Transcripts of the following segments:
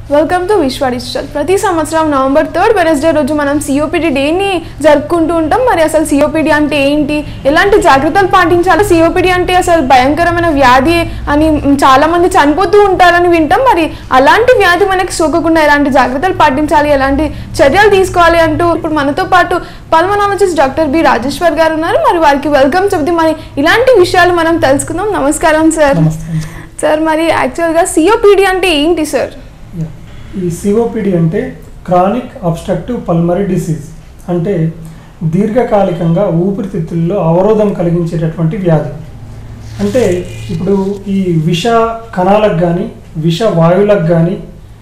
Welcome to విశ్వ digital ప్రతి సంవత్సరం నవంబర్ థర్డ్ వెనస్డే రోజు మనం సిఓపిడి డేని జరుపుకుంటూ ఉంటాం మరి అసలు సిఓపిడి అంటే ఏంటి ఎలాంటి జాగ్రత్తలు పాటించాలి సిఓపిడి అంటే అసలు భయంకరమైన వ్యాధి అని చాలా మంది చనిపోతూ ఉంటారని వింటాం మరి అలాంటి వ్యాధి మనకి సోకకుండా ఎలాంటి జాగ్రత్తలు పాటించాలి ఎలాంటి చర్యలు తీసుకోవాలి అంటూ ఇప్పుడు మనతో పాటు పల్మనాలజిస్ట్ డాక్టర్ బి రాజేశ్వర్ గారు ఉన్నారు మరి వారికి వెల్కమ్ చెబుతూ మరి ఇలాంటి విషయాలు మనం తెలుసుకుందాం నమస్కారం సార్ నమస్తే సార్ మరి యాక్చువల్గా సిఓపిడి అంటే ఏంటి సార్ యా. ఈ సిఓపిడి అంటే క్రానిక్ అబ్స్ట్రక్టివ్ పల్మరీ డిసీజ్ అంటే దీర్ఘకాలికంగా ఊపిరితిత్తుల్లో అవరోధం కలిగించేటటువంటి వ్యాధి అంటే ఇప్పుడు ఈ విష కణాలకు కానీ విష వాయువులకు కానీ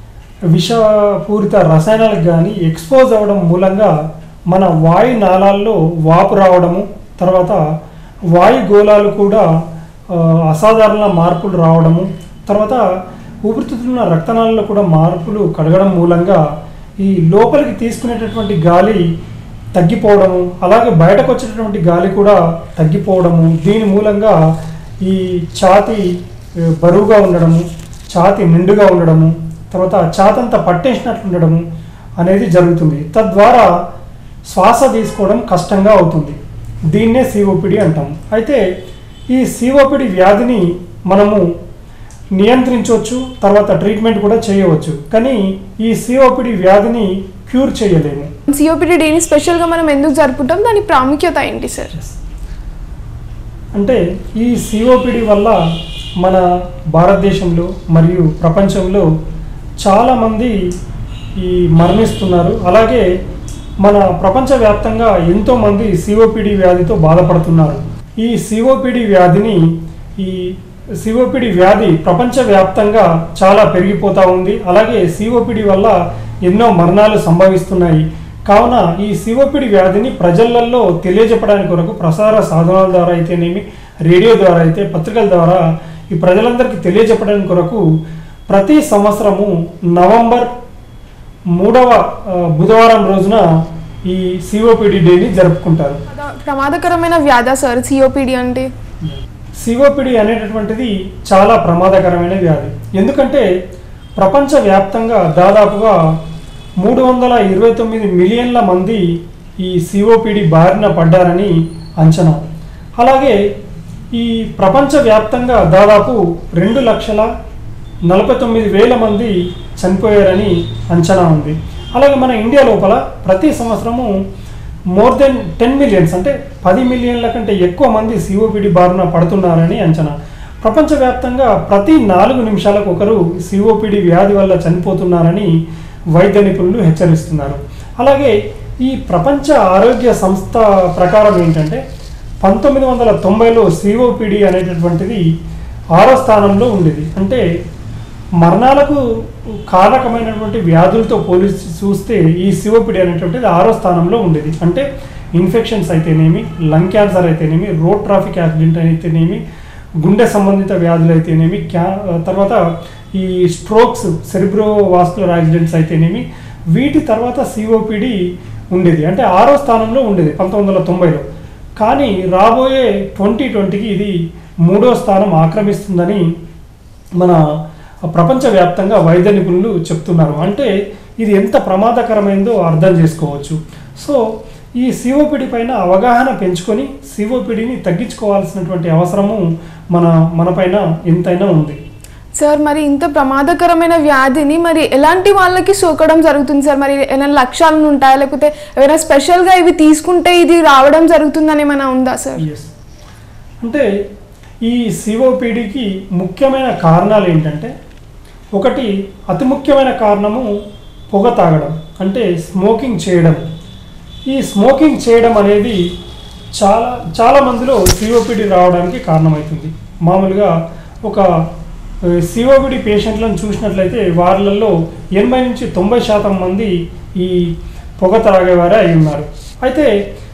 విషపూరిత రసాయనాలకు కానీ ఎక్స్పోజ్ అవ్వడం మూలంగా మన వాయు నాళాల్లో వాపు రావడము తర్వాత వాయు గోళాలు కూడా ఆ, అసాధారణ మార్పులు రావడము తర్వాత ఊపిరితిత్తున్న ఉన్న రక్తనాళాల్లో కూడా మార్పులు కడగడం మూలంగా ఈ లోపలికి తీసుకునేటటువంటి గాలి తగ్గిపోవడము అలాగే బయటకు వచ్చేటటువంటి గాలి కూడా తగ్గిపోవడము దీని మూలంగా ఈ ఛాతి ఆ, బరువుగా ఉండడము ఛాతి నిండుగా ఉండడము తర్వాత ఛాతంతా పట్టేసినట్లు ఉండడము అనేది జరుగుతుంది తద్వారా శ్వాస తీసుకోవడం కష్టంగా అవుతుంది దీన్నే సిఓపిడి అంటాం అయితే ఈ సిఓపిడి వ్యాధిని మనము నియంత్రించవచ్చు తర్వాత ట్రీట్మెంట్ కూడా చేయవచ్చు కానీ ఈ సిఓపిడి వ్యాధిని క్యూర్ చేయలేము సిఓపిడి డేని స్పెషల్గా మనం ఎందుకు జరుపుకుంటాం దాని ప్రాముఖ్యత ఏంటి సార్ అంటే ఈ సిఓపిడి వల్ల మన భారతదేశంలో మరియు ప్రపంచంలో చాలామంది ఈ మరణిస్తున్నారు అలాగే మన ప్రపంచవ్యాప్తంగా ఎంతోమంది సిఓపిడి వ్యాధితో బాధపడుతున్నారు ఈ సిఓపిడి వ్యాధిని ఈ సిఓపిడి వ్యాధి ప్రపంచవ్యాప్తంగా చాలా పెరిగిపోతూ ఉంది అలాగే సిఓపిడి వల్ల ఎన్నో మరణాలు సంభవిస్తున్నాయి కావున ఈ సిఓపిడి వ్యాధిని ప్రజలలో తెలియజెప్పడానికి కొరకు ప్రసార సాధనాల ద్వారా అయితేనేమి రేడియో ద్వారా అయితే పత్రికల ద్వారా ఈ ప్రజలందరికీ తెలియజెప్పడానికి కొరకు ప్రతి సంవత్సరము నవంబర్ మూడవ ఆ, బుధవారం రోజున ఈ సిఓపిడి డేని జరుపుకుంటారు ప్రమాదకరమైన వ్యాధా సార్ సిఓపిడి అంటే సిఓపిడి అనేటటువంటిది చాలా ప్రమాదకరమైన వ్యాధి ఎందుకంటే ప్రపంచవ్యాప్తంగా దాదాపుగా మూడు వందల ఇరవై తొమ్మిది మిలియన్ల మంది ఈ సిఓపిడి బారిన పడ్డారని అంచనా అలాగే ఈ ప్రపంచవ్యాప్తంగా దాదాపు రెండు లక్షల నలభై తొమ్మిది వేల మంది చనిపోయారని అంచనా ఉంది అలాగే మన ఇండియా లోపల ప్రతి సంవత్సరము మోర్ దెన్ టెన్ మిలియన్స్ అంటే పది మిలియన్ల కంటే ఎక్కువ మంది సిఓపిడి బారిన పడుతున్నారని అంచనా ప్రపంచవ్యాప్తంగా ప్రతి నాలుగు నిమిషాలకు ఒకరు సిఓపిడి వ్యాధి వల్ల చనిపోతున్నారని వైద్య నిపుణులు హెచ్చరిస్తున్నారు అలాగే ఈ ప్రపంచ ఆరోగ్య సంస్థ ప్రకారం ఏంటంటే పంతొమ్మిది వందల తొంభైలో సిఓపిడి అనేటటువంటిది ఆరో స్థానంలో ఉండేది అంటే మరణాలకు కారకమైనటువంటి వ్యాధులతో పోలిసి చూస్తే ఈ సిఓపిడి అనేటువంటిది ఆరో స్థానంలో ఉండేది అంటే ఇన్ఫెక్షన్స్ అయితేనేమి లంగ్ క్యాన్సర్ అయితేనేమి రోడ్ ట్రాఫిక్ యాక్సిడెంట్ అయితేనేమి గుండె సంబంధిత వ్యాధులు అయితేనేమి క్యా తర్వాత ఈ స్ట్రోక్స్ సెరిబ్రో వాస్కులర్ యాక్సిడెంట్స్ అయితేనేమి వీటి తర్వాత సిఓపిడి ఉండేది అంటే ఆరో స్థానంలో ఉండేది పంతొమ్మిది వందల తొంభైలో కానీ రాబోయే ట్వంటీ ట్వంటీకి ఇది మూడో స్థానం ఆక్రమిస్తుందని మన ప్రపంచవ్యాప్తంగా వైద్య నిపుణులు చెప్తున్నారు అంటే ఇది ఎంత ప్రమాదకరమైందో అర్థం చేసుకోవచ్చు సో ఈ సిఓపిడి పైన అవగాహన పెంచుకొని సిఓపిడిని తగ్గించుకోవాల్సినటువంటి అవసరము మన మనపైన ఎంతైనా ఉంది సార్ మరి ఇంత ప్రమాదకరమైన వ్యాధిని మరి ఎలాంటి వాళ్ళకి సోకడం జరుగుతుంది సార్ మరి ఏమైనా లక్ష్యాలను ఉంటాయా లేకపోతే ఏమైనా స్పెషల్గా ఇవి తీసుకుంటే ఇది రావడం జరుగుతుందని ఏమైనా ఉందా సార్ ఎస్ అంటే ఈ సిఓపిడికి ముఖ్యమైన కారణాలు ఏంటంటే ఒకటి అతి ముఖ్యమైన కారణము పొగ తాగడం అంటే స్మోకింగ్ చేయడం ఈ స్మోకింగ్ చేయడం అనేది చాలా చాలా మందిలో సిఓపిడి రావడానికి కారణమవుతుంది మామూలుగా ఒక సిఓపిడి పేషెంట్లను చూసినట్లయితే వాళ్ళల్లో ఎనభై నుంచి తొంభై శాతం మంది ఈ పొగ తాగేవారే అయి ఉన్నారు అయితే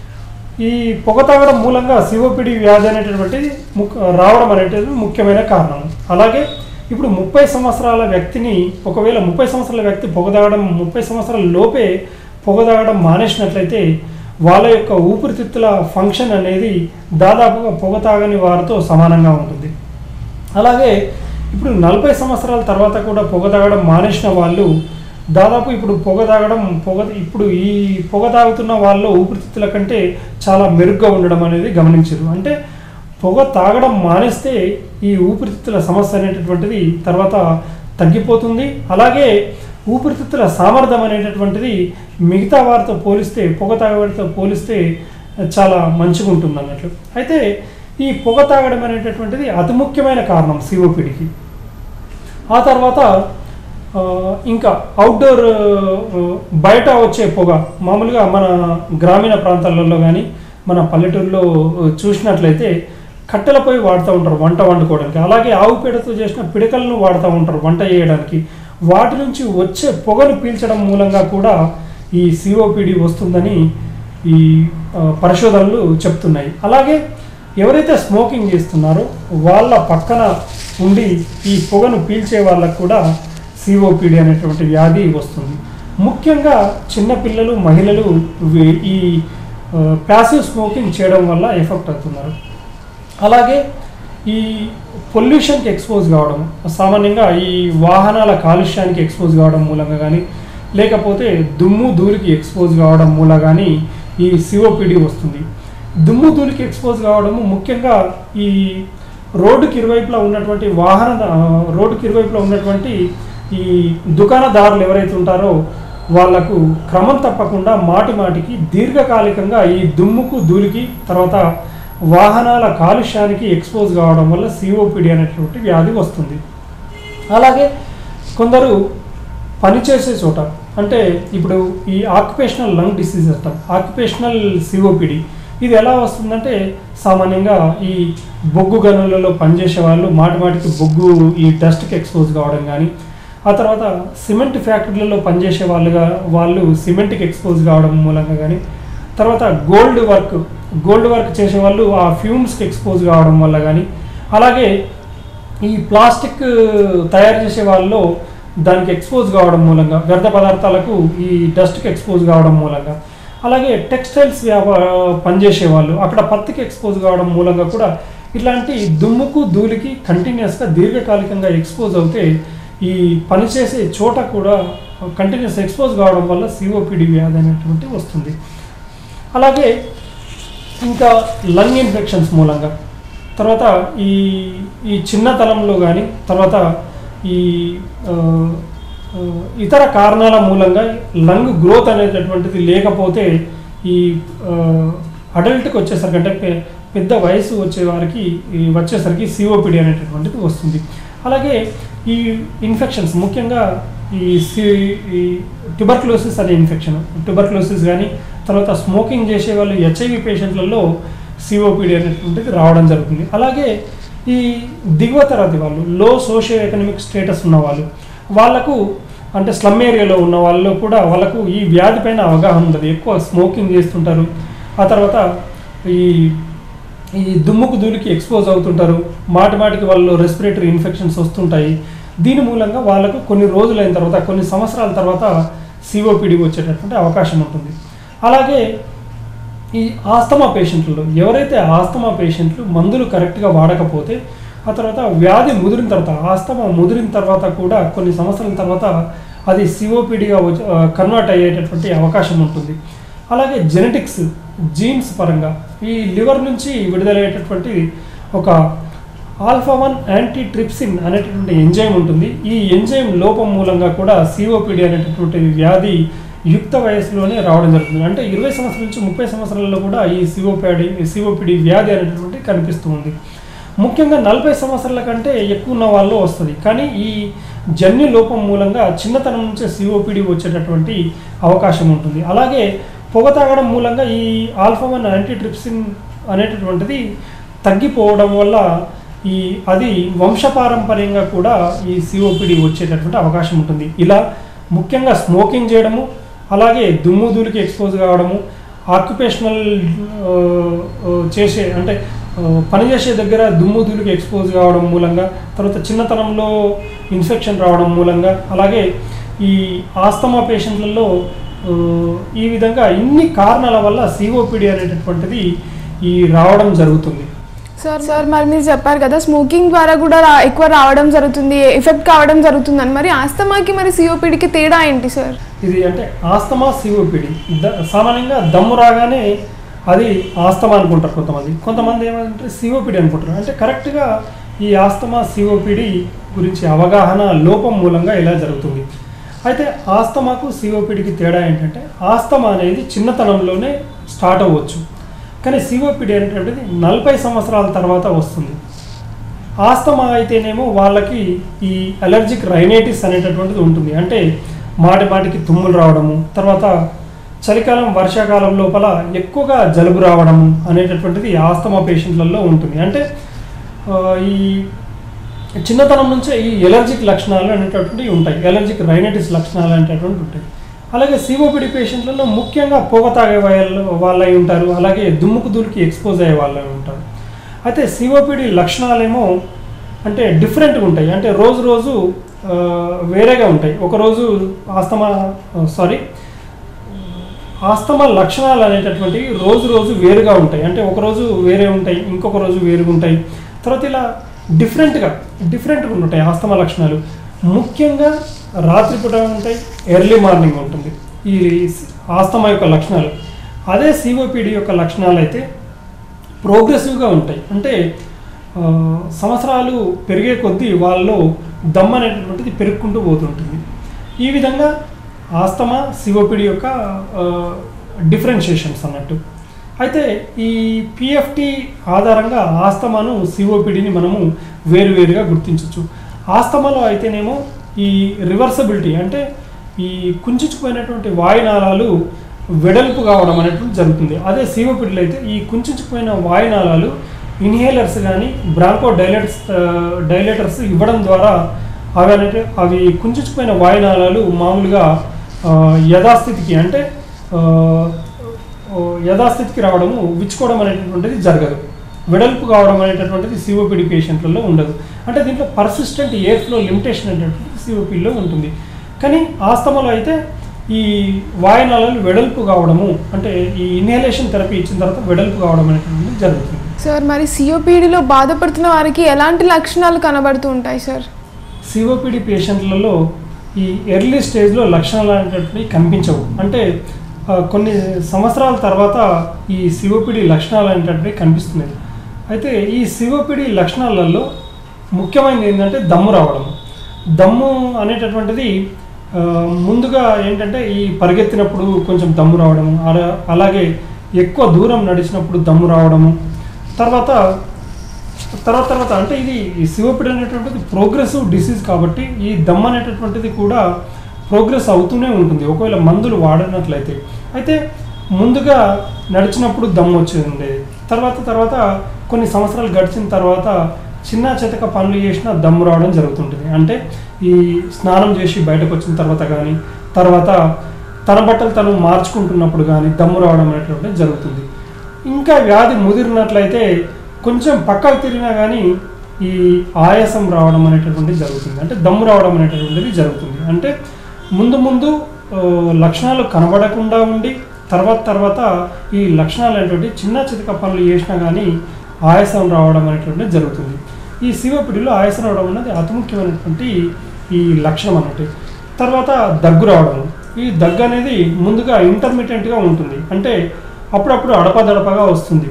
ఈ పొగ తాగడం మూలంగా సిఓపిడి వ్యాధి అనేటటువంటిది ముక్ రావడం అనేటిది ముఖ్యమైన కారణం అలాగే ఇప్పుడు ముప్పై సంవత్సరాల వ్యక్తిని ఒకవేళ ముప్పై సంవత్సరాల వ్యక్తి పొగ తాగడం ముప్పై సంవత్సరాల లోపే పొగ తాగడం మానేసినట్లయితే వాళ్ళ యొక్క ఊపిరితిత్తుల ఫంక్షన్ అనేది దాదాపుగా పొగ తాగని వారితో సమానంగా ఉంటుంది అలాగే ఇప్పుడు నలభై సంవత్సరాల తర్వాత కూడా పొగ తాగడం మానేసిన వాళ్ళు దాదాపు ఇప్పుడు పొగ తాగడం పొగ ఇప్పుడు ఈ పొగ తాగుతున్న వాళ్ళు ఊపిరితిత్తుల కంటే చాలా మెరుగ్గా ఉండడం అనేది గమనించారు అంటే పొగ తాగడం మానేస్తే ఈ ఊపిరితిత్తుల సమస్య అనేటటువంటిది తర్వాత తగ్గిపోతుంది అలాగే ఊపిరితిత్తుల సామర్థ్యం అనేటటువంటిది మిగతా వారితో పోలిస్తే పొగ తాగేవారితో పోలిస్తే చాలా మంచిగా ఉంటుంది అన్నట్లు అయితే ఈ పొగ తాగడం అనేటటువంటిది అతి ముఖ్యమైన కారణం సిఓపిడికి ఆ తర్వాత ఆ, ఇంకా అవుట్డోర్ ఆ, బయట వచ్చే పొగ మామూలుగా మన గ్రామీణ ప్రాంతాలలో కానీ మన పల్లెటూరులో ఆ, చూసినట్లయితే కట్టెల పొయ్యి వాడుతూ ఉంటారు వంట వండుకోవడానికి అలాగే ఆవు పేడతో చేసిన పిడకలను వాడుతూ ఉంటారు వంట చేయడానికి వాటి నుంచి వచ్చే పొగను పీల్చడం మూలంగా కూడా ఈ సిఓపిడి వస్తుందని ఈ ఆ, పరిశోధనలు చెప్తున్నాయి అలాగే ఎవరైతే స్మోకింగ్ చేస్తున్నారో వాళ్ళ పక్కన ఉండి ఈ పొగను పీల్చే వాళ్ళకు కూడా సిఓపిడి అనేటువంటి వ్యాధి వస్తుంది ముఖ్యంగా చిన్నపిల్లలు మహిళలు వీ- ఈ ప్యాసివ్ స్మోకింగ్ చేయడం వల్ల ఎఫెక్ట్ అవుతున్నారు అలాగే ఈ పొల్యూషన్కి ఎక్స్పోజ్ కావడం సామాన్యంగా ఈ వాహనాల కాలుష్యానికి ఎక్స్పోజ్ కావడం మూలంగా కానీ లేకపోతే దుమ్ము ధూళికి ఎక్స్పోజ్ కావడం మూలంగా కానీ ఈ సిఓపిడి వస్తుంది దుమ్ము ధూళికి ఎక్స్పోజ్ కావడము ముఖ్యంగా ఈ రోడ్డుకి ఇరువైపులా ఉన్నటువంటి వాహన ఆ, రోడ్డుకి ఇరువైపులా ఉన్నటువంటి ఈ దుకాణదారులు ఎవరైతే ఉంటారో వాళ్లకు క్రమం తప్పకుండా మాటి మాటికి దీర్ఘకాలికంగా ఈ దుమ్ముకు ధూళికి తర్వాత వాహనాల కాలుష్యానికి ఎక్స్పోజ్ కావడం వల్ల సిఓపిడి అనేటువంటి వ్యాధి వస్తుంది అలాగే కొందరు పనిచేసే చోట అంటే ఇప్పుడు ఈ ఆక్యుపేషనల్ లంగ్ డిసీజ్ అంటాం ఆక్యుపేషనల్ సిఓపిడి ఇది ఎలా వస్తుందంటే సామాన్యంగా ఈ బొగ్గు గనులలో పనిచేసే వాళ్ళు మాటి మాటికి బొగ్గు ఈ డస్ట్కి ఎక్స్పోజ్ కావడం కానీ ఆ తర్వాత సిమెంట్ ఫ్యాక్టరీలలో పనిచేసే వాళ్ళుగా వాళ్ళు సిమెంట్కి ఎక్స్పోజ్ కావడం మూలంగా కానీ తర్వాత గోల్డ్ వర్క్ గోల్డ్ వర్క్ చేసే వాళ్ళు ఆ ఫ్యూమ్స్కి ఎక్స్పోజ్ కావడం వల్ల కానీ అలాగే ఈ ప్లాస్టిక్ తయారు చేసే వాళ్ళలో దానికి ఎక్స్పోజ్ కావడం మూలంగా వ్యర్థ పదార్థాలకు ఈ డస్ట్కి ఎక్స్పోజ్ కావడం మూలంగా అలాగే టెక్స్టైల్స్ వ్యాపార పనిచేసే వాళ్ళు అక్కడ పత్తికి ఎక్స్పోజ్ కావడం మూలంగా కూడా ఇట్లాంటి దుమ్ముకు ధూళికి కంటిన్యూస్గా దీర్ఘకాలికంగా ఎక్స్పోజ్ అవుతే ఈ పనిచేసే చోట కూడా కంటిన్యూస్ ఎక్స్పోజ్ కావడం వల్ల సిఓపిడి వ్యాధి అనేటువంటి వస్తుంది అలాగే ఇంకా లంగ్ ఇన్ఫెక్షన్స్ మూలంగా తర్వాత ఈ ఈ చిన్నతనంలో కానీ తర్వాత ఈ ఆ, ఆ, ఇతర కారణాల మూలంగా లంగ్ గ్రోత్ అనేటటువంటిది లేకపోతే ఈ అడల్ట్కి వచ్చేసరికి అంటే పె- పెద్ద వయసు వచ్చే వారికి ఈ వచ్చేసరికి సిఓపిడి అనేటటువంటిది వస్తుంది అలాగే ఈ ఇన్ఫెక్షన్స్ ముఖ్యంగా ఈ సి ఈ ట్యూబర్క్లోసిస్ అనే ఇన్ఫెక్షన్ ట్యూబర్క్లోసిస్ కానీ తర్వాత స్మోకింగ్ చేసే వాళ్ళు హెచ్ఐవి పేషెంట్లలో సిఓపిడి అనేటువంటిది రావడం జరుగుతుంది అలాగే ఈ దిగువ తరగతి వాళ్ళు లో సోషియో ఎకనామిక్ స్టేటస్ ఉన్న వాళ్ళు వాళ్ళకు అంటే స్లమ్ ఏరియాలో ఉన్న వాళ్ళు కూడా వాళ్ళకు ఈ వ్యాధి పైన అవగాహన ఉండదు ఎక్కువ స్మోకింగ్ చేస్తుంటారు ఆ తర్వాత ఈ ఈ దుమ్ముకు ధూళికి ఎక్స్పోజ్ అవుతుంటారు మాటి మాటికి వాళ్ళు రెస్పిరేటరీ ఇన్ఫెక్షన్స్ వస్తుంటాయి దీని మూలంగా వాళ్ళకు కొన్ని రోజులైన తర్వాత కొన్ని సంవత్సరాల తర్వాత సిఓపిడి వచ్చేటటువంటి అవకాశం ఉంటుంది అలాగే ఈ ఆస్తమా పేషెంట్లలో ఎవరైతే ఆస్తమా పేషెంట్లు మందులు కరెక్ట్గా వాడకపోతే ఆ తర్వాత వ్యాధి ముదిరిన తర్వాత ఆస్తమా ముదిరిన తర్వాత కూడా కొన్ని సంవత్సరాల తర్వాత అది సిఓపిడిగా కన్వర్ట్ అయ్యేటటువంటి అవకాశం ఉంటుంది అలాగే జెనెటిక్స్ జీన్స్ పరంగా ఈ లివర్ నుంచి విడుదలయ్యేటటువంటి ఒక ఆల్ఫా వన్ యాంటీ ట్రిప్సిన్ అనేటటువంటి ఎంజైమ్ ఉంటుంది ఈ ఎంజైమ్ లోపం మూలంగా కూడా సిఓపిడి అనేటటువంటి వ్యాధి యుక్త వయసులోనే రావడం జరుగుతుంది అంటే ఇరవై సంవత్సరాల నుంచి ముప్పై సంవత్సరాల్లో కూడా ఈ సిఓపిడి సిఓపిడి వ్యాధి అనేటటువంటి కనిపిస్తూ ఉంది ముఖ్యంగా నలభై సంవత్సరాల కంటే ఎక్కువ ఉన్న వాళ్ళు వస్తుంది కానీ ఈ జన్యు లోపం మూలంగా చిన్నతనం నుంచే సిఓపిడి వచ్చేటటువంటి అవకాశం ఉంటుంది అలాగే పొగ తాగడం మూలంగా ఈ ఆల్ఫా వన్ యాంటీట్రిప్సిన్ అనేటటువంటిది తగ్గిపోవడం వల్ల ఈ అది వంశపారంపర్యంగా కూడా ఈ సిఓపిడి వచ్చేటటువంటి అవకాశం ఉంటుంది ఇలా ముఖ్యంగా స్మోకింగ్ చేయడము అలాగే దుమ్ము ధూళికి ఎక్స్పోజ్ కావడము ఆక్యుపేషనల్ ఆ, ఆ, చేసే అంటే ఆ, పనిచేసే దగ్గర దుమ్ము ధూళికి ఎక్స్పోజ్ కావడం మూలంగా తర్వాత చిన్నతనంలో ఇన్ఫెక్షన్ రావడం మూలంగా అలాగే ఈ ఆస్తమా పేషెంట్లలో ఆ, ఈ విధంగా ఇన్ని కారణాల వల్ల సిఓపిడి అనేటటువంటిది ఈ రావడం జరుగుతుంది సార్ సార్ మరి మీరు చెప్పారు కదా స్మోకింగ్ ద్వారా కూడా రా- ఎక్కువ రావడం జరుగుతుంది ఎఫెక్ట్ కావడం జరుగుతుందని మరి ఆస్తమాకి మరి సిఓపిడికి తేడా ఏంటి సార్ ఇది అంటే ఆస్తమా సిఓపిడి ద సామాన్యంగా దమ్ము రాగానే అది ఆస్తమా అనుకుంటారు కొంతమంది కొంతమంది ఏమంటే సిఓపిడి అనుకుంటారు అంటే కరెక్ట్గా ఈ ఆస్తమా సిఓపిడి గురించి అవగాహన లోపం మూలంగా ఇలా జరుగుతుంది అయితే ఆస్తమాకు సిఓపిడికి తేడా ఏంటంటే ఆస్తమా అనేది చిన్నతనంలోనే స్టార్ట్ అవ్వచ్చు కానీ సిఓపిడి అనేటువంటిది నలభై సంవత్సరాల తర్వాత వస్తుంది ఆస్తమా అయితేనేమో వాళ్ళకి ఈ అలర్జిక్ రైనైటిస్ అనేటటువంటిది ఉంటుంది అంటే మాటి మాటికి తుమ్ములు రావడము తర్వాత చలికాలం వర్షాకాలం లోపల ఎక్కువగా జలుబు రావడము అనేటటువంటిది ఆస్తమా పేషెంట్లలో ఉంటుంది అంటే ఆ, ఈ చిన్నతనం నుంచే ఈ ఎలర్జిక్ లక్షణాలు అనేటటువంటివి ఉంటాయి ఎలర్జిక్ రైనైటిస్ లక్షణాలు అనేటటువంటివి ఉంటాయి అలాగే సిఓపిడి పేషెంట్లలో ముఖ్యంగా పొగ తాగే వాళ్ళు వాళ్ళై ఉంటారు అలాగే దుమ్ముకు దులికి ఎక్స్పోజ్ అయ్యే వాళ్ళై ఉంటారు అయితే సిఓపిడి లక్షణాలేమో అంటే డిఫరెంట్గా ఉంటాయి అంటే రోజు రోజు ఆ, వేరేగా ఉంటాయి ఒకరోజు ఆస్తమా సారీ ఆస్తమా లక్షణాలు అనేటటువంటివి రోజు రోజు వేరుగా ఉంటాయి అంటే ఒక రోజు వేరే ఉంటాయి ఇంకొక రోజు వేరుగా ఉంటాయి తర్వాత ఇలా డిఫరెంట్గా డిఫరెంట్గా ఉంటాయి ఆస్తమా లక్షణాలు ముఖ్యంగా రాత్రిపూట ఉంటాయి ఎర్లీ మార్నింగ్ ఉంటుంది ఈ ఆస్తమా యొక్క లక్షణాలు అదే సిఓపిడి యొక్క లక్షణాలు అయితే ప్రోగ్రెసివ్గా ఉంటాయి అంటే ఆ, సంవత్సరాలు పెరిగే కొద్దీ వాళ్ళలో దమ్ అనేటటువంటిది పెరుగుకుంటూ పోతుంటుంది ఈ విధంగా ఆస్తమా సిఓపిడి యొక్క డిఫరెన్షియేషన్స్ అన్నట్టు అయితే ఈ పిఎఫ్టి ఆధారంగా ఆస్తమాను సిఓపిడిని మనము వేరువేరుగా గుర్తించవచ్చు ఆస్తమాలో అయితేనేమో ఈ రివర్సబిలిటీ అంటే ఈ కుంచుకుపోయినటువంటి వాయునాళాలు వెడల్పు కావడం అనేటువంటి జరుగుతుంది అదే సిఓపిడిలో అయితే ఈ కుంచుకుపోయిన వాయునాళాలు ఇన్హేలర్స్ కానీ బ్రాంకో డైలేటర్స్ డైలేటర్స్ ఇవ్వడం ద్వారా అవి అంటే అవి కుంచుకుపోయిన వాయునాళాలు మామూలుగా ఆ, యథాస్థితికి అంటే ఆ, ఓ, యథాస్థితికి రావడము విచ్చుకోవడం అనేటటువంటిది జరగదు వెడల్పు కావడం అనేటటువంటిది సిఓపిడి పేషెంట్లలో ఉండదు అంటే దీంట్లో పర్సిస్టెంట్ ఎయిర్ ఫ్లో లిమిటేషన్ అనేటటువంటిది సిఓపిడిలో ఉంటుంది కానీ ఆస్తమలో అయితే ఈ వాయునాళాలు వెడల్పు కావడము అంటే ఈ ఇన్హేలేషన్ థెరపీ ఇచ్చిన తర్వాత వెడల్పు కావడం అనేటువంటిది జరుగుతుంది సార్ మరి సిఓపిడిలో బాధపడుతున్న వారికి ఎలాంటి లక్షణాలు కనబడుతూ ఉంటాయి సార్ సిఓపిడి పేషెంట్లలో ఈ ఎర్లీ స్టేజ్లో లక్షణాలు అనేటటువంటివి కనిపించవు అంటే ఆ, కొన్ని సంవత్సరాల తర్వాత ఈ సిఓపిడి లక్షణాలు అనేటటువంటివి కనిపిస్తున్నాయి అయితే ఈ సిఓపిడి లక్షణాలలో ముఖ్యమైనది ఏంటంటే దమ్ము రావడం దమ్ము అనేటటువంటిది ఆ, ముందుగా ఏంటంటే ఈ పరిగెత్తినప్పుడు కొంచెం దమ్ము రావడము అలా అలాగే ఎక్కువ దూరం నడిచినప్పుడు దమ్ము రావడము తర్వాత తర్వాత తర్వాత అంటే ఇది ఈ సిఓపిడి అనేటువంటిది ప్రోగ్రెసివ్ డిసీజ్ కాబట్టి ఈ దమ్ అనేటటువంటిది కూడా ప్రోగ్రెస్ అవుతూనే ఉంటుంది ఒకవేళ మందులు వాడినట్లయితే అయితే ముందుగా నడిచినప్పుడు దమ్ వచ్చేది ఉండేది తర్వాత తర్వాత కొన్ని సంవత్సరాలు గడిచిన తర్వాత చిన్న చితక పనులు చేసినా దమ్ము రావడం జరుగుతుంటుంది అంటే ఈ స్నానం చేసి బయటకు వచ్చిన తర్వాత కానీ తర్వాత తన బట్టలు తను మార్చుకుంటున్నప్పుడు కానీ దమ్ము రావడం అనేటువంటిది జరుగుతుంది ఇంకా వ్యాధి ముదిరినట్లయితే కొంచెం పక్కకు తిరిగినా కానీ ఈ ఆయాసం రావడం అనేటటువంటిది జరుగుతుంది అంటే దమ్ము రావడం అనేటటువంటిది జరుగుతుంది అంటే ముందు ముందు ఆ, లక్షణాలు కనబడకుండా ఉండి తర్వాత తర్వాత ఈ లక్షణాలు అనేటువంటి చిన్న చితక పనులు చేసినా కానీ ఆయాసం రావడం అనేటువంటిది జరుగుతుంది ఈ సివపిడిలో ఆయాసం రావడం అనేది అతి ముఖ్యమైనటువంటి ఈ లక్షణం అన్నట్టు తర్వాత దగ్గు రావడం ఈ దగ్గు అనేది ముందుగా ఇంటర్మీడియట్గా ఉంటుంది అంటే అప్పుడప్పుడు అడపదడపగా వస్తుంది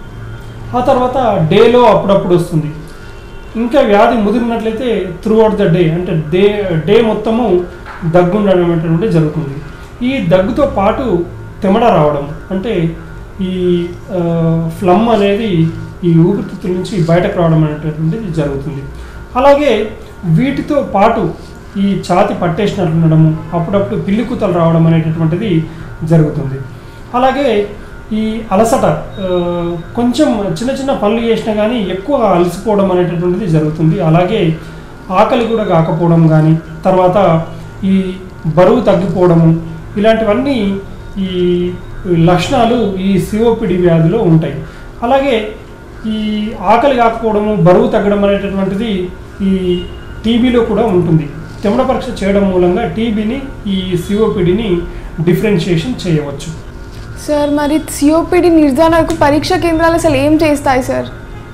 ఆ తర్వాత డేలో అప్పుడప్పుడు వస్తుంది ఇంకా వ్యాధి ముదిరినట్లయితే త్రూ అవుట్ ద డే అంటే డే డే మొత్తము దగ్గు ఉండడం అనేటువంటి జరుగుతుంది ఈ దగ్గుతో పాటు తెమడ రావడం అంటే ఈ ఫ్లమ్ అనేది ఈ ఊపిరితిత్తుల నుంచి బయటకు రావడం అనేటటువంటిది జరుగుతుంది అలాగే వీటితో పాటు ఈ ఛాతి పట్టేసినట్లు ఉండడము అప్పుడప్పుడు పిల్లి కూతలు రావడం అనేటటువంటిది జరుగుతుంది అలాగే ఈ అలసట ఆ, కొంచెం చిన్న చిన్న పనులు చేసినా కానీ ఎక్కువ అలసిపోవడం అనేటటువంటిది జరుగుతుంది అలాగే ఆకలి కూడా కాకపోవడం కానీ తర్వాత ఈ బరువు తగ్గిపోవడము ఇలాంటివన్నీ ఈ లక్షణాలు ఈ సిఓపిడి వ్యాధిలో ఉంటాయి అలాగే ఈ ఆకలి కాకపోవడము బరువు తగ్గడం అనేటటువంటిది ఈ టీబీలో కూడా ఉంటుంది తెమడ పరీక్ష చేయడం మూలంగా టీబీని ఈ సిఓపిడిని డిఫరెన్షియేషన్ చేయవచ్చు సార్ మరి సిఓపిడి నిర్ధారణకు పరీక్ష కేంద్రాలు అసలు ఏం చేస్తాయి సార్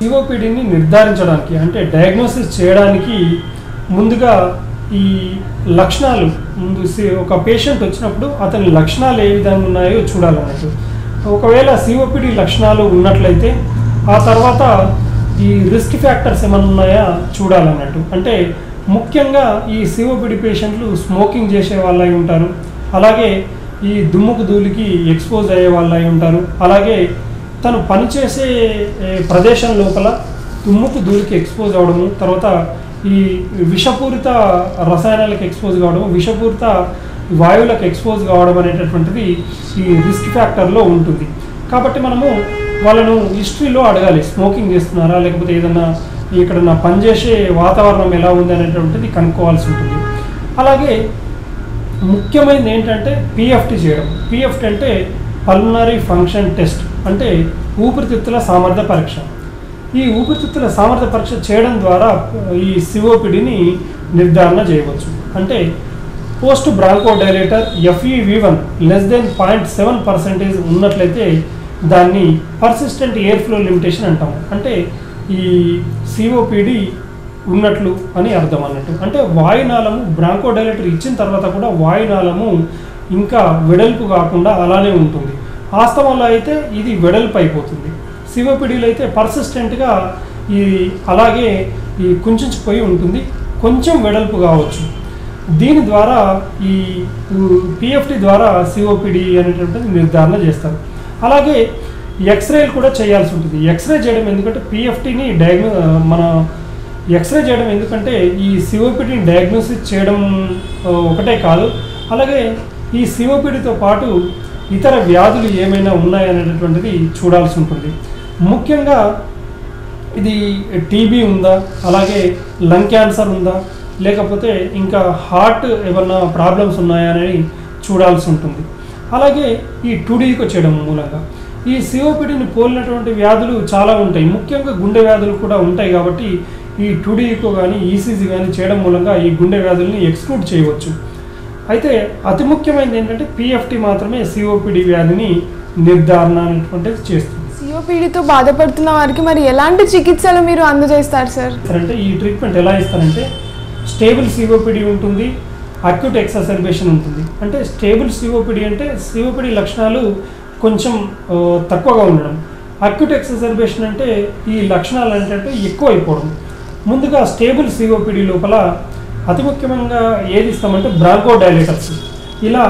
సిఓపిడిని నిర్ధారించడానికి అంటే డయాగ్నోసిస్ చేయడానికి ముందుగా ఈ లక్షణాలు ముందు సి- ఒక పేషెంట్ వచ్చినప్పుడు అతని లక్షణాలు ఏ విధంగా ఉన్నాయో చూడాలన్నట్టు ఒకవేళ సిఓపిడి లక్షణాలు ఉన్నట్లయితే ఆ తర్వాత ఈ రిస్క్ ఫ్యాక్టర్స్ ఏమైనా ఉన్నాయా చూడాలన్నట్టు అంటే ముఖ్యంగా ఈ సిఓపిడి పేషెంట్లు స్మోకింగ్ చేసే వాళ్ళై ఉంటారు అలాగే ఈ దుమ్ముకు ధూళికి ఎక్స్పోజ్ అయ్యే వాళ్ళై ఉంటారు అలాగే తను పనిచేసే ఏ, ప్రదేశం లోపల దుమ్ముకు ధూళికి ఎక్స్పోజ్ అవడము తర్వాత ఈ విషపూరిత రసాయనాలకు ఎక్స్పోజ్ కావడం విషపూరిత వాయువులకు ఎక్స్పోజ్ కావడం అనేటటువంటిది ఈ రిస్క్ ఫ్యాక్టర్లో ఉంటుంది కాబట్టి మనము వాళ్ళను హిస్టరీలో అడగాలి స్మోకింగ్ చేస్తున్నారా లేకపోతే ఏదన్నా ఇక్కడ నా పనిచేసే వాతావరణం ఎలా ఉంది అనేటువంటిది కనుక్కోవాల్సి ఉంటుంది అలాగే ముఖ్యమైనది ఏంటంటే పిఎఫ్టి చేయడం పిఎఫ్టి అంటే పల్మనరీ ఫంక్షన్ టెస్ట్ అంటే ఊపిరితిత్తుల సామర్థ్య పరీక్ష ఈ ఊపిరితిత్తుల సామర్థ్య పరీక్ష చేయడం ద్వారా ఈ సిఓపిడిని నిర్ధారణ చేయవచ్చు అంటే post bronchodilator FEV one less than point seven percentage ఉన్నట్లయితే దాన్ని పర్సిస్టెంట్ ఎయిర్ ఫ్లో లిమిటేషన్ అంటాము అంటే ఈ సిఓపిడి ఉన్నట్లు అని అర్థం అన్నట్టు అంటే వాయునాళము బ్రాంకో డైలేటర్ ఇచ్చిన తర్వాత కూడా వాయునాళము ఇంకా వెడల్పు కాకుండా అలానే ఉంటుంది వాస్తవంలో అయితే ఇది వెడల్పు అయిపోతుంది సివోపిడిలో అయితే పర్సిస్టెంట్గా ఈ అలాగే ఈ కుంచుకుపోయి ఉంటుంది కొంచెం వెడల్పు కావచ్చు దీని ద్వారా ఈ పిఎఫ్టి ద్వారా సిఓపిడి అనేటువంటిది నిర్ధారణ చేస్తారు అలాగే ఎక్స్రేలు కూడా చేయాల్సి ఉంటుంది ఎక్స్రే చేయడం ఎందుకంటే పిఎఫ్టిని డయాగ్నో మన ఎక్స్రే చేయడం ఎందుకంటే ఈ సిఓపిడిని డయాగ్నోసిస్ చేయడం ఆ, ఒకటే కాదు అలాగే ఈ సిఓపిడితో పాటు ఇతర వ్యాధులు ఏమైనా ఉన్నాయనేటటువంటిది చూడాల్సి ఉంటుంది ముఖ్యంగా ఇది టీబీ ఉందా అలాగే లంగ్ క్యాన్సర్ ఉందా లేకపోతే ఇంకా హార్ట్ ఏమన్నా ప్రాబ్లమ్స్ ఉన్నాయా అనేది చూడాల్సి ఉంటుంది అలాగే ఈ టూడీకి చేయడం మూలంగా ఈ సిఓపిడిని పోలినటువంటి వ్యాధులు చాలా ఉంటాయి ముఖ్యంగా గుండె వ్యాధులు కూడా ఉంటాయి కాబట్టి ఈ టూడీకో కానీ ఈసీజీ కానీ చేయడం మూలంగా ఈ గుండె వ్యాధుల్ని ఎక్స్క్లూడ్ చేయవచ్చు అయితే అతి ముఖ్యమైనది ఏంటంటే పిఎఫ్టి మాత్రమే సిఓపిడి వ్యాధిని నిర్ధారణ అనేటువంటిది చేస్తుంది సిఓపిడితో బాధపడుతున్న వారికి మరి ఎలాంటి చికిత్సలు మీరు అందజేస్తారు సార్ అంటే ఈ ట్రీట్మెంట్ ఎలా ఇస్తారంటే స్టేబుల్ సిఓపిడి ఉంటుంది అక్యూట్ ఎక్సర్బేషన్ ఉంటుంది అంటే స్టేబుల్ సిఓపిడి అంటే సిఓపిడి లక్షణాలు కొంచెం ఆ, తక్కువగా ఉండడం అక్యూట్ ఎక్సర్బేషన్ అంటే ఈ లక్షణాలు ఏంటంటే ఎక్కువ అయిపోవడం ముందుగా స్టేబుల్ సిఓపిడి లోపల అతి ముఖ్యంగా ఏది ఇస్తామంటే బ్రాంకో డైలేటర్స్ ఇలా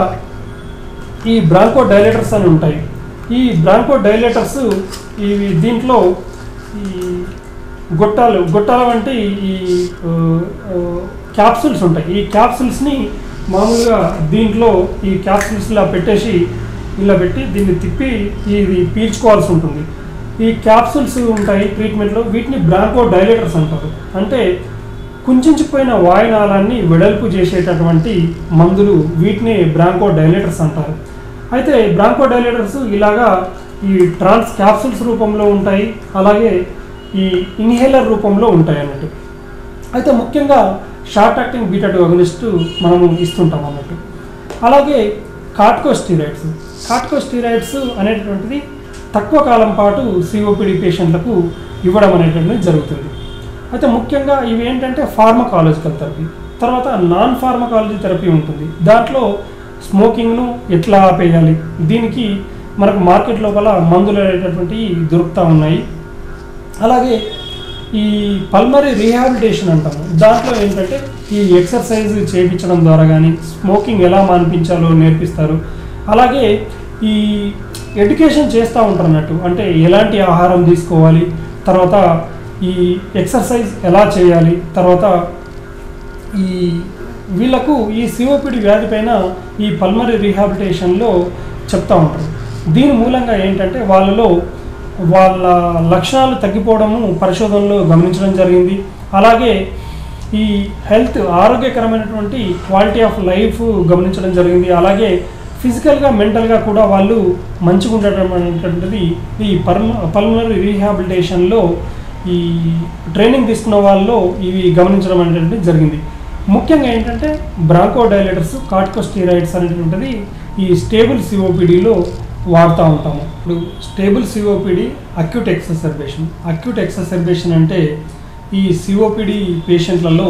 ఈ బ్రాంకో డైలేటర్స్ అని ఉంటాయి ఈ బ్రాంకో డైలేటర్స్ ఇవి దీంట్లో ఈ గొట్టాలు గొట్టాలు అంటే ఈ ఆ, ఆ, క్యాప్సూల్స్ ఉంటాయి ఈ క్యాప్సూల్స్ని మామూలుగా దీంట్లో ఈ క్యాప్సూల్స్ ఇలా పెట్టేసి ఇలా పెట్టి దీన్ని తిప్పి ఇది పీల్చుకోవాల్సి ఉంటుంది ఈ క్యాప్సూల్స్ ఉంటాయి ట్రీట్మెంట్లో వీటిని బ్రాంకో డైలేటర్స్ అంటారు అంటే కుంచుకుపోయిన వాయునాళాన్ని వెడల్పు చేసేటటువంటి మందులు వీటిని బ్రాంకో డైలేటర్స్ అంటారు అయితే బ్రాంకో డైలేటర్స్ ఇలాగా ఈ ట్రాన్స్ క్యాప్సూల్స్ రూపంలో ఉంటాయి అలాగే ఈ ఇన్హేలర్ రూపంలో ఉంటాయి అన్నట్టు అయితే ముఖ్యంగా short acting beta two agonist మనము ఇస్తుంటాం అన్నట్టు అలాగే కార్టికోస్టీరాయిడ్స్ కార్టికోస్టీరాయిడ్స్ అనేటటువంటిది తక్కువ కాలం పాటు సిఓపిడి పేషెంట్లకు ఇవ్వడం అనేటువంటిది జరుగుతుంది అయితే ముఖ్యంగా ఇవి ఏంటంటే ఫార్మకాలజికల్ థెరపీ తర్వాత నాన్ ఫార్మకాలజీ థెరపీ ఉంటుంది దాంట్లో స్మోకింగ్ను ఎట్లా ఆపేయాలి దీనికి మనకు మార్కెట్ లోపల మందులు అనేటటువంటివి దొరుకుతూ ఉన్నాయి అలాగే ఈ పల్మరీ రీహాబిలిటేషన్ అంటాము దాంట్లో ఏంటంటే ఈ ఎక్సర్సైజ్ చేయించడం ద్వారా కానీ స్మోకింగ్ ఎలా మాన్పించాలో నేర్పిస్తారు అలాగే ఈ ఎడ్యుకేషన్ చేస్తూ ఉంటారు అన్నట్టు అంటే ఎలాంటి ఆహారం తీసుకోవాలి తర్వాత ఈ ఎక్సర్సైజ్ ఎలా చేయాలి తర్వాత ఈ వీళ్ళకు ఈ సిఓపిడి వ్యాధి పైన ఈ పల్మరీ రీహాబిలిటేషన్లో చెప్తా ఉంటారు దీని మూలంగా ఏంటంటే వాళ్ళలో వాళ్ళ లక్షణాలు తగ్గిపోవడము పరిశోధనలో గమనించడం జరిగింది అలాగే ఈ హెల్త్ ఆరోగ్యకరమైనటువంటి క్వాలిటీ ఆఫ్ లైఫ్ గమనించడం జరిగింది అలాగే ఫిజికల్గా మెంటల్గా కూడా వాళ్ళు మంచిగా ఉండటం అనేటువంటిది ఈ పల్మ పల్మనరీ రీహాబిలిటేషన్లో ఈ ట్రైనింగ్ తీసుకున్న వాళ్ళలో ఇవి గమనించడం అనేటువంటిది జరిగింది ముఖ్యంగా ఏంటంటే బ్రాంకో డైలేటర్స్ కార్టికోస్టీరాయిడ్స్ అనేటువంటిది ఈ స్టేబుల్ సిఓపిడిలో వాడుతూ ఉంటాము ఇప్పుడు stable COPD acute exacerbation acute exacerbation అంటే ఈ సిఓపిడి పేషెంట్లలో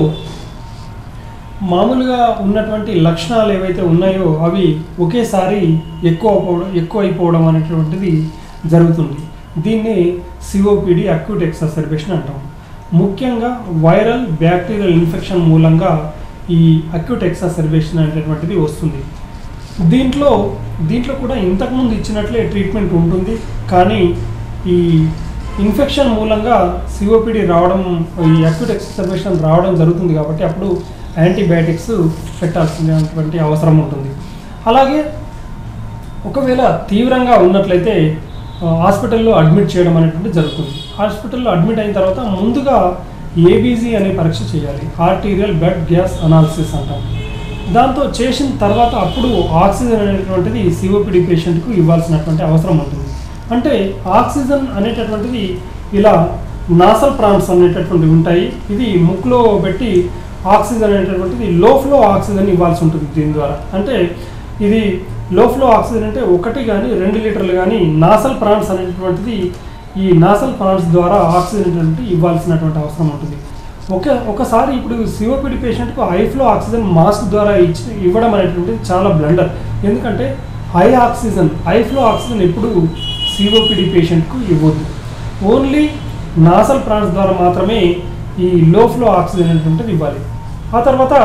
మామూలుగా ఉన్నటువంటి లక్షణాలు ఏవైతే ఉన్నాయో అవి ఒకేసారి ఎక్కువ అవడం ఎక్కువ అయిపోవడం అనేటువంటిది జరుగుతుంది దీన్ని సిఓపిడి అక్యూట్ ఎక్ససర్బేషన్ అంటాం ముఖ్యంగా వైరల్ బ్యాక్టీరియల్ ఇన్ఫెక్షన్ మూలంగా ఈ అక్యూట్ ఎక్ససర్బేషన్ అనేటువంటిది వస్తుంది దీంట్లో దీంట్లో కూడా ఇంతకుముందు ఇచ్చినట్లే ట్రీట్మెంట్ ఉంటుంది కానీ ఈ ఇన్ఫెక్షన్ మూలంగా సిఓపిడి రావడం ఈ అక్యూట్ ఎక్సర్బేషన్ రావడం జరుగుతుంది కాబట్టి అప్పుడు యాంటీబయాటిక్స్ పెట్టాల్సినటువంటి అవసరం ఉంటుంది అలాగే ఒకవేళ తీవ్రంగా ఉన్నట్లయితే ఆ, హాస్పిటల్లో అడ్మిట్ చేయడం అనేటువంటి జరుగుతుంది హాస్పిటల్లో అడ్మిట్ అయిన తర్వాత ముందుగా ఏబీజీ అనే పరీక్ష చేయాలి ఆర్టీరియల్ బ్లడ్ గ్యాస్ అనాలిసిస్ అంటాం దాంతో చేసిన తర్వాత అప్పుడు ఆక్సిజన్ అనేటువంటిది సిఓపిడి పేషెంట్కు ఇవ్వాల్సినటువంటి అవసరం ఉంటుంది అంటే ఆక్సిజన్ అనేటటువంటిది ఇలా నాసల్ ప్రాన్స్ అనేటటువంటివి ఉంటాయి ఇది ముక్కులో పెట్టి ఆక్సిజన్ అనేటటువంటిది లో ఫ్లో ఆక్సిజన్ ఇవ్వాల్సి ఉంటుంది దీని ద్వారా అంటే ఇది లో ఫ్లో ఆక్సిజన్ అంటే ఒకటి కానీ రెండు లీటర్లు కానీ నాసల్ ప్రాన్స్ అనేటటువంటిది ఈ నాసల్ ప్రాన్స్ ద్వారా ఆక్సిజన్ అనేటువంటి ఇవ్వాల్సినటువంటి అవసరం ఉంటుంది ఒక ఒకసారి ఇప్పుడు సిఓపిడి పేషెంట్కు హై ఫ్లో ఆక్సిజన్ మాస్క్ ద్వారా ఇచ్చి ఇవ్వడం అనేటువంటిది చాలా బ్లండర్ ఎందుకంటే high oxygen high flow oxygen ఎప్పుడు సిఓపిడి పేషెంట్కు ఇవ్వద్దు ఓన్లీ నాసల్ ప్రాన్స్ ద్వారా మాత్రమే ఈ లో ఫ్లో ఆక్సిజన్ అనేటువంటిది ఇవ్వాలి ఆ తర్వాత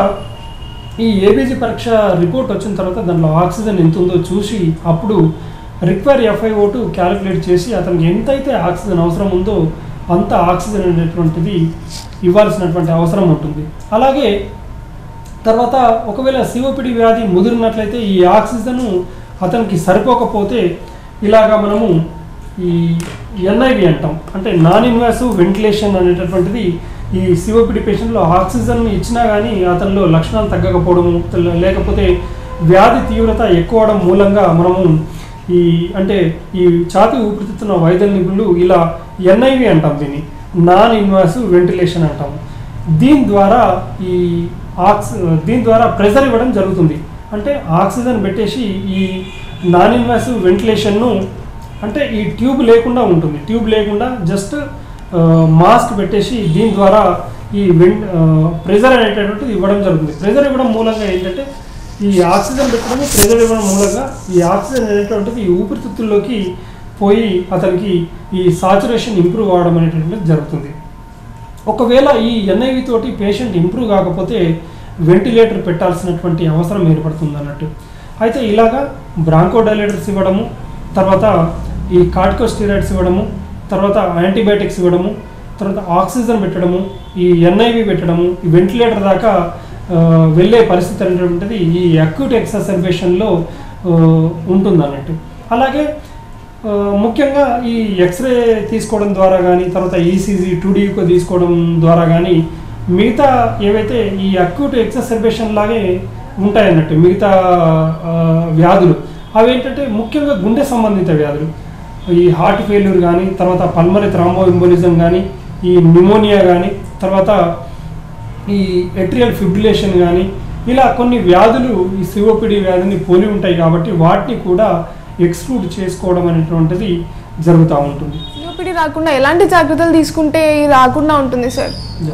ఈ ఏబీజీ పరీక్ష రిపోర్ట్ వచ్చిన తర్వాత దాంట్లో ఆక్సిజన్ ఎంత ఉందో చూసి అప్పుడు రిక్వైర్ ఎఫ్ఐఓ టు క్యాలిక్యులేట్ చేసి అతనికి ఎంతైతే ఆక్సిజన్ అవసరం ఉందో అంత ఆక్సిజన్ అనేటువంటిది ఇవ్వాల్సినటువంటి అవసరం ఉంటుంది అలాగే తర్వాత ఒకవేళ సిఓపిడి వ్యాధి ముదిరినట్లయితే ఈ ఆక్సిజన్ అతనికి సరిపోకపోతే ఇలాగా మనము ఈ ఎన్ఐవి అంటాం అంటే నాన్ ఇన్వాసివ్ వెంటిలేషన్ అనేటటువంటిది ఈ సిఓపిడి పేషెంట్లో ఆక్సిజన్ ఇచ్చినా కానీ అతనిలో లక్షణాలు తగ్గకపోవడము తెల- లేకపోతే వ్యాధి తీవ్రత ఎక్కువ అవడం మూలంగా మనము ఈ అంటే ఈ ఛాతీ ఊపిరితిత్తున్న వైద్య నిపుణులు ఇలా ఎన్ఐవి అంటాం దీన్ని నాన్ ఇన్వాసివ్ వెంటిలేషన్ అంటాం దీని ద్వారా ఈ ఆక్సి దీని ద్వారా ప్రెషర్ ఇవ్వడం జరుగుతుంది అంటే ఆక్సిజన్ పెట్టేసి ఈ నాన్ ఇన్వాసివ్ వెంటిలేషన్ను అంటే ఈ ట్యూబ్ లేకుండా ఉంటుంది ట్యూబ్ లేకుండా జస్ట్ మాస్క్ పెట్టేసి దీని ద్వారా ఈ వెన్ ప్రెజర్ అనేటటువంటిది ఇవ్వడం జరుగుతుంది ప్రెజర్ ఇవ్వడం మూలంగా ఏంటంటే ఈ ఆక్సిజన్ పెట్టడం ప్రెజర్ ఇవ్వడం మూలంగా ఈ ఆక్సిజన్ అనేటువంటిది ఈ ఊపిరితిత్తుల్లోకి పోయి అతనికి ఈ సాచురేషన్ ఇంప్రూవ్ అవడం అనేటువంటిది జరుగుతుంది ఒకవేళ ఈ ఎన్ఐవి తోటి పేషెంట్ ఇంప్రూవ్ కాకపోతే వెంటిలేటర్ పెట్టాల్సినటువంటి అవసరం ఏర్పడుతుంది అన్నట్టు అయితే ఇలాగా బ్రాంకోడైలేటర్స్ ఇవ్వడము తర్వాత ఈ కార్టికోస్టీరాయిడ్స్ ఇవ్వడము తర్వాత యాంటీబయాటిక్స్ ఇవ్వడము తర్వాత ఆక్సిజన్ పెట్టడము ఈ ఎన్ఐవి పెట్టడము ఈ వెంటిలేటర్ దాకా ఆ, వెళ్ళే పరిస్థితి అనేటువంటిది ఈ అక్యూట్ ఎక్సర్బేషన్లో ఉంటుంది అన్నట్టు అలాగే ఆ, ముఖ్యంగా ఈ ఎక్స్రే తీసుకోవడం ద్వారా కానీ తర్వాత ఈసీజీ టూడీకి తీసుకోవడం ద్వారా కానీ మిగతా ఏవైతే ఈ అక్యూట్ ఎక్సర్బేషన్ లాగే ఉంటాయన్నట్టు మిగతా ఆ, వ్యాధులు అవి ఏంటంటే ముఖ్యంగా గుండె సంబంధిత వ్యాధులు ఈ హార్ట్ ఫెయిల్యూర్ కానీ తర్వాత పల్మరీ థ్రాంబో ఎంబోలిజం కానీ ఈ న్యూమోనియా కానీ తర్వాత ఈ ఎట్రియల్ ఫిబ్రిలేషన్ కానీ ఇలా కొన్ని వ్యాధులు ఈ సిఓపిడి వ్యాధిని పోలి ఉంటాయి కాబట్టి వాటిని కూడా ఎక్స్క్లూడ్ చేసుకోవడం అనేటువంటిది జరుగుతూ ఉంటుంది సిఓపిడి రాకుండా ఎలాంటి జాగ్రత్తలు తీసుకుంటే ఇది రాకుండా ఉంటుంది సార్ యా.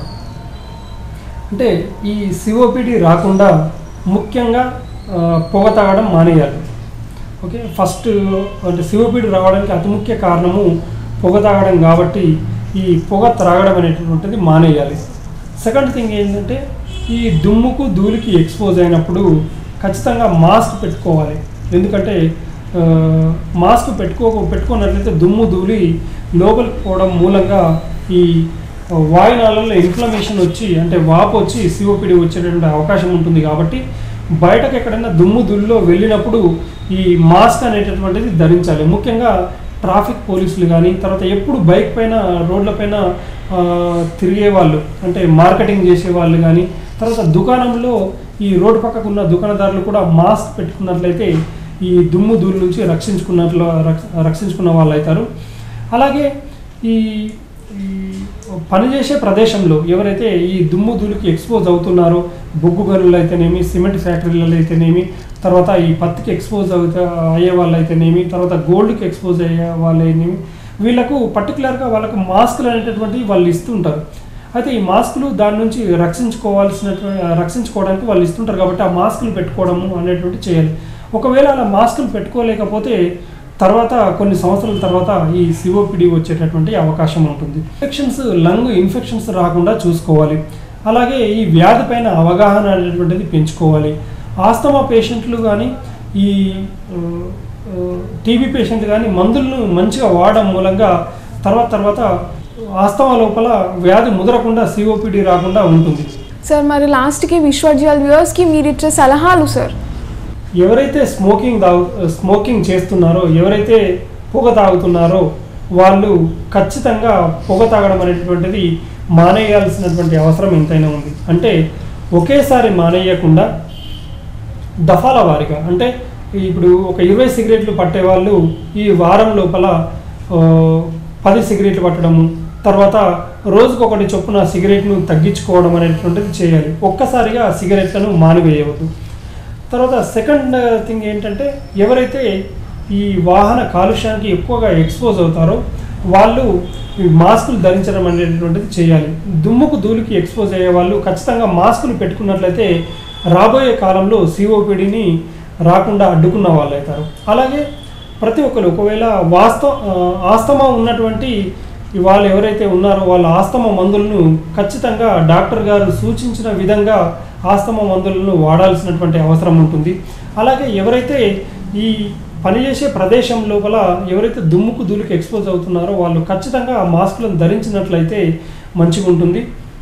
అంటే ఈ సిఓపిడి రాకుండా ముఖ్యంగా ఆ, పొగ తాగడం మానేయాలి ఓకే ఫస్ట్ అంటే సిఓపిడి రావడానికి అతి ముఖ్య కారణము పొగ తాగడం కాబట్టి ఈ పొగ త్రాగడం అనేటటువంటిది మానేయాలి సెకండ్ థింగ్ ఏంటంటే ఈ దుమ్ముకు ధూళికి ఎక్స్పోజ్ అయినప్పుడు ఖచ్చితంగా మాస్క్ పెట్టుకోవాలి ఎందుకంటే ఆ, మాస్క్ పెట్టుకో పెట్టుకున్నట్లయితే దుమ్ము ధూళి లోపలికి పోవడం మూలంగా ఈ వాయునాళంలో ఇన్ఫ్లమేషన్ వచ్చి అంటే వాపు వచ్చి సిఓపిడి వచ్చేటటువంటి అవకాశం ఉంటుంది కాబట్టి బయటకు ఎక్కడైనా దుమ్ము దుల్లో వెళ్ళినప్పుడు ఈ మాస్క్ అనేటటువంటిది ధరించాలి ముఖ్యంగా ట్రాఫిక్ పోలీసులు కానీ తర్వాత ఎప్పుడు బైక్ పైన రోడ్లపైన ఆ, తిరిగే వాళ్ళు అంటే మార్కెటింగ్ చేసే వాళ్ళు కానీ తర్వాత దుకాణంలో ఈ రోడ్డు పక్కకు ఉన్న దుకాణదారులు కూడా మాస్క్ పెట్టుకున్నట్లయితే ఈ దుమ్ము ధూళి నుంచి రక్షించుకున్నట్లు రక్ష- రక్షించుకున్న వాళ్ళు అవుతారు అలాగే ఈ ఈ పనిచేసే ప్రదేశంలో ఎవరైతే ఈ దుమ్ము ధూళికి ఎక్స్పోజ్ అవుతున్నారో బొగ్గు గనులు అయితేనేమి సిమెంట్ ఫ్యాక్టరీలలో అయితేనేమి తర్వాత ఈ పత్తికి ఎక్స్పోజ్ అవుతా అయ్యే వాళ్ళు అయితేనేమి తర్వాత గోల్డ్కి ఎక్స్పోజ్ అయ్యే వాళ్ళు అయితేనేమి వీళ్ళకు పర్టికులర్గా వాళ్ళకు మాస్కులు అనేటటువంటివి వాళ్ళు ఇస్తుంటారు అయితే ఈ మాస్కులు దాని నుంచి రక్షించుకోవాల్సిన రక్షించుకోవడానికి వాళ్ళు ఇస్తుంటారు కాబట్టి ఆ మాస్కులు పెట్టుకోవడము అనేటువంటి చేయాలి ఒకవేళ అలా మాస్కులు పెట్టుకోలేకపోతే తర్వాత కొన్ని సంవత్సరాల తర్వాత ఈ సిఓపిడి వచ్చేటటువంటి అవకాశం ఉంటుంది ఇన్ఫెక్షన్స్ లంగ్ ఇన్ఫెక్షన్స్ రాకుండా చూసుకోవాలి అలాగే ఈ వ్యాధి పైన అవగాహన అనేటువంటిది పెంచుకోవాలి ఆస్తమా పేషెంట్లు కానీ ఈ టీబీ పేషెంట్ కానీ మందులను మంచిగా వాడడం మూలంగా తర్వాత తర్వాత ఆస్తమా లోపల వ్యాధి ముదరకుండా సిఓపిడి రాకుండా ఉంటుంది సార్ మరి లాస్ట్కి విశ్వజ్వల్ వ్యూవర్స్కి మీరు ఇచ్చే సలహాలు సార్ ఎవరైతే స్మోకింగ్ తాగు స్మోకింగ్ చేస్తున్నారో ఎవరైతే పొగ తాగుతున్నారో వాళ్ళు ఖచ్చితంగా పొగ తాగడం అనేటువంటిది మానేయాల్సినటువంటి అవసరం ఎంతైనా ఉంది అంటే ఒకేసారి మానేయకుండా దఫాల వారిగా అంటే ఇప్పుడు ఒక ఇరవై సిగరెట్లు పట్టే వాళ్ళు ఈ వారం లోపల ఆ, పది సిగరెట్లు పట్టడము తర్వాత రోజుకొకటి చొప్పున సిగరెట్ను తగ్గించుకోవడం అనేటువంటిది చేయాలి ఒక్కసారిగా సిగరెట్లను మానివేయవద్దు తర్వాత సెకండ్ థింగ్ ఏంటంటే ఎవరైతే ఈ వాహన కాలుష్యానికి ఎక్కువగా ఎక్స్పోజ్ అవుతారో వాళ్ళు ఈ మాస్కులు ధరించడం అనేటువంటిది చేయాలి దుమ్ముకు ధూళికి ఎక్స్పోజ్ అయ్యే వాళ్ళు ఖచ్చితంగా మాస్కులు పెట్టుకున్నట్లయితే రాబోయే కాలంలో సిఓపిడిని రాకుండా అడ్డుకున్న వాళ్ళు అవుతారు అలాగే ప్రతి ఒక్కరు ఒకవేళ వాస్తవ ఆస్తమా ఉన్నటువంటి ఈ వాళ్ళు ఎవరైతే ఉన్నారో వాళ్ళ ఆస్తమా మందులను ఖచ్చితంగా డాక్టర్ గారు సూచించిన విధంగా ఆస్తమా మందులను వాడాల్సినటువంటి అవసరం ఉంటుంది అలాగే ఎవరైతే ఈ పనిచేసే ప్రదేశం లోపల ఎవరైతే దుమ్ముకు ధూళికి ఎక్స్పోజ్ అవుతున్నారో వాళ్ళు ఖచ్చితంగా ఆ మాస్కులను ధరించినట్లయితే మంచిగా ఉంటుంది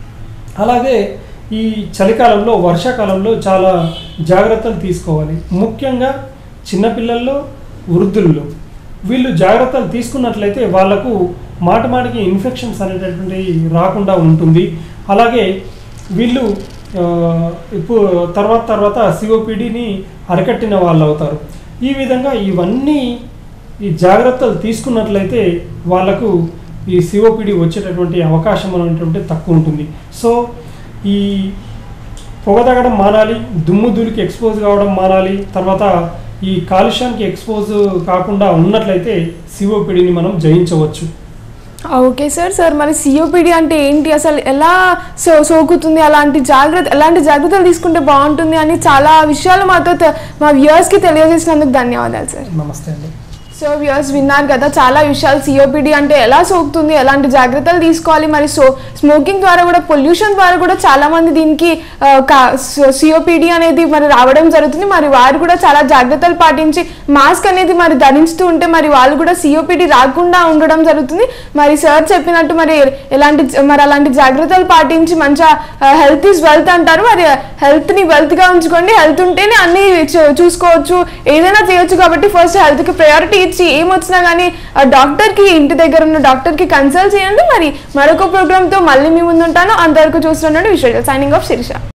అలాగే ఈ చలికాలంలో వర్షాకాలంలో చాలా జాగ్రత్తలు తీసుకోవాలి ముఖ్యంగా చిన్నపిల్లల్లో వృద్ధుల్లో వీళ్ళు జాగ్రత్తలు తీసుకున్నట్లయితే వాళ్ళకు మాట మాటికి ఇన్ఫెక్షన్స్ అనేటటువంటివి రాకుండా ఉంటుంది అలాగే వీళ్ళు ఆ, ఇప్పుడు తర్వాత తర్వాత సిఓపిడిని అరికట్టిన వాళ్ళు అవుతారు ఈ విధంగా ఇవన్నీ ఈ జాగ్రత్తలు తీసుకున్నట్లయితే వాళ్ళకు ఈ సిఓపిడి వచ్చేటటువంటి అవకాశం అనేటువంటి తక్కువ ఉంటుంది సో ఈ పొగ తాగడం మానాలి దుమ్ము ధూళికి ఎక్స్పోజ్ కావడం మానాలి తర్వాత ఈ కాలుష్యానికి ఎక్స్పోజ్ కాకుండా ఉన్నట్లయితే సిఓపిడిని మనం జయించవచ్చు ఓకే సార్ సార్ మరి సిఓపిడి అంటే ఏంటి అసలు ఎలా సో సోకుతుంది అలాంటి జాగ్రత్త ఎలాంటి జాగ్రత్తలు తీసుకుంటే బాగుంటుంది అని చాలా విషయాలు మాతో తె- మా వ్యూవర్స్కి తెలియజేసినందుకు ధన్యవాదాలు సార్ నమస్తే అండి సో వ్యూవర్స్ విన్నారు కదా చాలా విషయాలు సిఓపిడి అంటే ఎలా సోకుతుంది ఎలాంటి జాగ్రత్తలు తీసుకోవాలి మరి సో స్మోకింగ్ ద్వారా కూడా పొల్యూషన్ ద్వారా కూడా చాలా మంది దీనికి సిఓపిడి అనేది మరి రావడం జరుగుతుంది మరి వారు కూడా చాలా జాగ్రత్తలు పాటించి మాస్క్ అనేది మరి ధరిస్తూ ఉంటే మరి వాళ్ళు కూడా సిఓపిడి రాకుండా ఉండడం జరుగుతుంది మరి సార్ చెప్పినట్టు మరి ఎలాంటి మరి అలాంటి జాగ్రత్తలు పాటించి మంచిగా హెల్త్ ఈజ్ వెల్త్ అంటారు మరి హెల్త్ని వెల్త్గా ఉంచుకోండి హెల్త్ ఉంటేనే అన్ని చూ- చూసుకోవచ్చు ఏదైనా చేయొచ్చు కాబట్టి ఫస్ట్ హెల్త్కి ప్రయారిటీ ఇచ్చి ఏమొచ్చినా కానీ డాక్టర్కి ఇంటి దగ్గర ఉన్న డాక్టర్కి కన్సల్ట్ చేయండి మరి మరొక ప్రోగ్రామ్తో మళ్ళీ మీ ముందు ఉంటాను అంతవరకు చూస్తున్నాను విశ్వ సైనింగ్ ఆఫ్ శిరీష